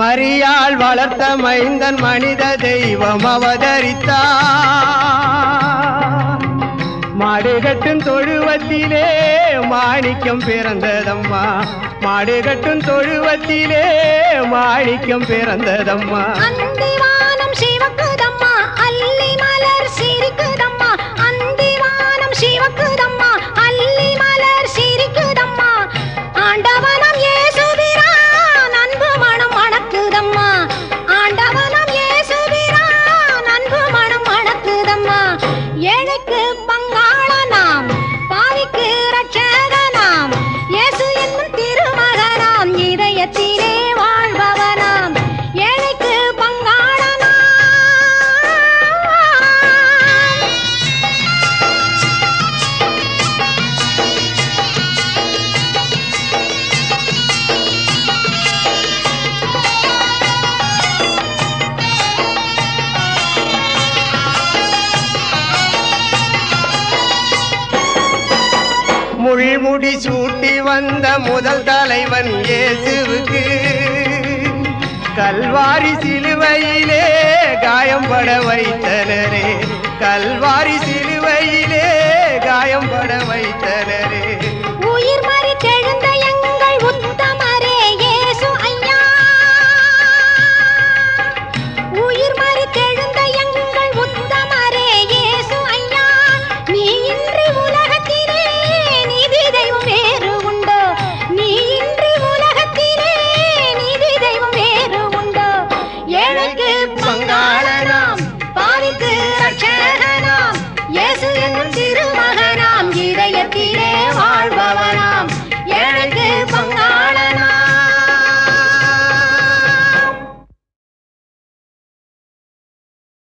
மரியாள் வளர்த்த மைந்தன் மனித தெய்வம் அவதரித்தார் மாடுகட்டும் தொழுவத்திலே மாணிக்கம் பிறந்ததம்மா மாடுகட்டும் தொழுவத்திலே மாணிக்கம் பிறந்ததம்மா அந்திவானம் சிவக்குதம்மா அல்லி மலர் சிரிக்குதம்மா அந்திவானம் சிவக்குதம்மா அல்லி மலர் சிரிக்குதம்மா ஆண்டவனம் இயேசுபிரான் அன்பு மனம் மணக்குதம்மா ஆண்டவனம் இயேசுபிரான் அன்பு மனம் மணக்குதம்மா ஏழைக்கு பங்காளனாம் பாவிக்கு ரட்சகனாம் இயேசு என்னும் திருமகனாம் இதயத்திலே வாழ்பவனாம் ஏழைக்கு பங்காளனாம் முள்முடி சூட்டி வந்த முதல் தலைவன் இயேசுவுக்கு கல்வாரி சிலுவையிலே காயம்பட வைத்தனரே கல்வாரி சிலுவையிலே காயம்பட வைத்தனரே